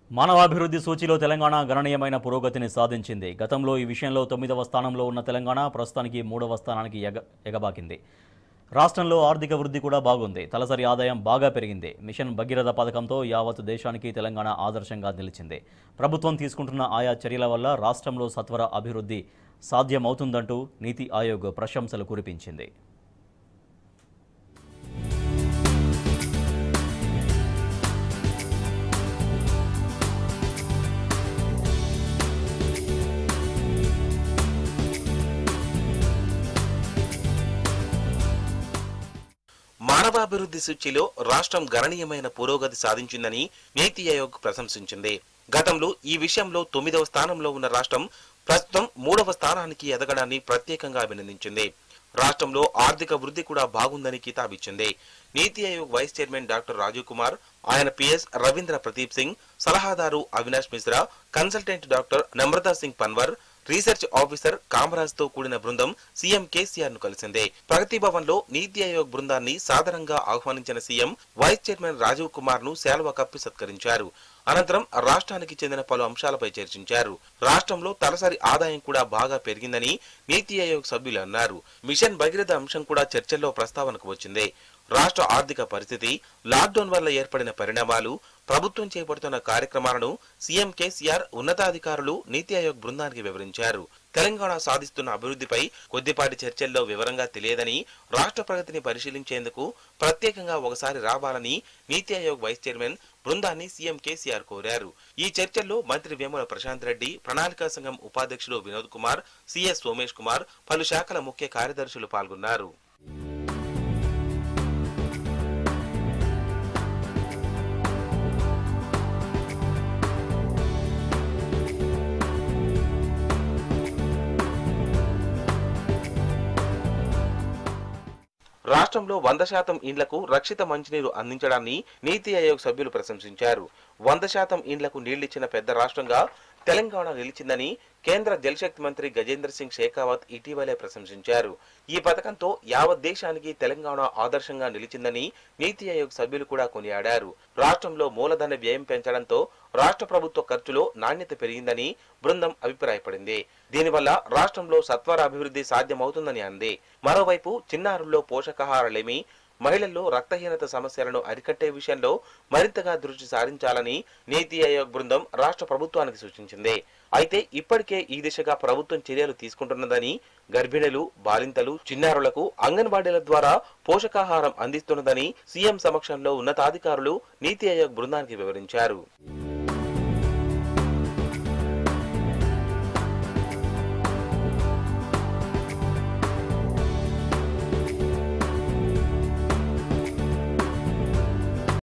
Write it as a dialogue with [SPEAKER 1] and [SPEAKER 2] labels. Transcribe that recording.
[SPEAKER 1] మానవాభివృద్ధి సూచీలో తెలంగాణ గణనీయమైన పురోగతిని సాధించింది గతంలో ఈ విషయంలో తొమ్మిదవ స్థానంలో ఉన్న తెలంగాణ ప్రస్తుతానికి మూడవ స్థానానికి ఎగ ఎగబాకింది రాష్ట్రంలో ఆర్థిక వృద్ధి కూడా బాగుంది తలసరి ఆదాయం బాగా పెరిగింది మిషన్ భగీరథ పథకంతో యావత్ దేశానికి తెలంగాణ ఆదర్శంగా నిలిచింది ప్రభుత్వం తీసుకుంటున్న ఆయా చర్యల వల్ల రాష్ట్రంలో సత్వర అభివృద్ధి సాధ్యమవుతుందంటూ నీతి ఆయోగ్ ప్రశంసలు కురిపించింది
[SPEAKER 2] మానవాభివృద్ధి సూచీలో రాష్ట్రం గణనీయమైన పురోగతి సాధించిందని నీతి ఆయోగ్ ప్రశంసించింది గతంలో ఈ విషయంలో తొమ్మిదవ స్థానంలో ఉన్న రాష్ట్రం ప్రస్తుతం మూడవ స్థానానికి ఎదగడాన్ని ప్రత్యేకంగా అభినందించింది రాష్ట్రంలో ఆర్థిక వృద్ధి కూడా బాగుందని కితాబిచ్చింది Niti Aayog vice chairman doctor Rajiv Kumar ఆయన పిఎస్ రవీంద్ర ప్రదీప్ సింగ్ సలహాదారు Avinash Mishra consultant doctor Namrata Singh Panwar research officer Kamaraj తో కూడిన బృందం సీఎం కేసీఆర్ ను కలిసింది ప్రగతి భవన్ లో నీతి ఆయోగ్ బృందాన్ని సాదరంగా ఆహ్వానించిన CM vice chairman Rajiv Kumar ను శాలువా కప్పి సత్కరించారు అనంతరం రాష్ట్రానికి చెందిన పలు అంశాలపై చర్చించారు రాష్ట్రంలో తలసరి ఆదాయం కూడా బాగా పెరిగిందని నీతి ఆయోగ్ సభ్యులు అన్నారు మిషన్ భగీరథ అంశం కూడా చర్చల్లో ప్రస్తావనకు వచ్చింది రాష్ట్ర ఆర్థిక పరిస్థితి లాక్డౌన్ వల్ల ఏర్పడిన పరిణామాలు ప్రభుత్వం చేపడుతున్న కార్యక్రమాలను సీఎం కేసీఆర్ ఉన్నతాధికారులు నీతి ఆయోగ్ బృందానికి వివరించారు తెలంగాణ సాధిస్తున్న అభివృద్ధిపై కొద్దిపాటి చర్చల్లో వివరంగా తెలియదని రాష్ట్ర ప్రగతిని పరిశీలించేందుకు ప్రత్యేకంగా ఒకసారి రావాలని నీతి ఆయోగ్ వైస్ చైర్మన్ బృందాన్ని సీఎం కేసీఆర్ కోరారు ఈ చర్చల్లో మంత్రి వేముల ప్రశాంత్ రెడ్డి ప్రణాళికా సంఘం ఉపాధ్యక్షుడు వినోద్ కుమార్ సిఎస్ సోమేష్ కుమార్ పలు శాఖల ముఖ్య కార్యదర్శులు పాల్గొన్నారు రాష్ట్రంలో వంద శాతం ఇండ్లకు రక్షిత మంచినీరు అందించడాన్ని నీతి ఆయోగ్ సభ్యులు ప్రశంసించారు వంద శాతం ఇండ్లకు నీళ్లిచ్చిన పెద్ద రాష్ట్రంగా తెలంగాణ నిలిచిందని కేంద్ర జలశక్తి మంత్రి గజేంద్ర సింగ్ షేకావత్ ఇటీవలే ప్రశంసించారు ఈ పథకంతో యావత్ దేశానికి తెలంగాణ ఆదర్శంగా నిలిచిందని నీతి ఆయోగ్ సభ్యులు కూడా కొనియాడారు రాష్ట్రంలో మూలధన వ్యయం పెంచడంతో రాష్ట్ర ప్రభుత్వ ఖర్చులో నాణ్యత పెరిగిందని బృందం అభిప్రాయపడింది దీనివల్ల రాష్ట్రంలో సత్వర అభివృద్ధి సాధ్యమవుతుందని అంది మరోవైపు చిన్నారుల్లో పోషకాహారలేమి మహిళల్లో రక్తహీనత సమస్యలను అరికట్టే విషయంలో మరింతగా దృష్టి సారించాలని నీతి ఆయోగ్ బృందం రాష్ట్ర ప్రభుత్వానికి సూచించింది అయితే ఇప్పటికే ఈ దిశగా ప్రభుత్వం చర్యలు తీసుకుంటున్నదని గర్భిణులు బాలింతలు చిన్నారులకు అంగన్వాడీల ద్వారా పోషకాహారం అందిస్తున్నదని సీఎం సమక్షంలో ఉన్నతాధికారులు నీతి ఆయోగ్ బృందానికి వివరించారు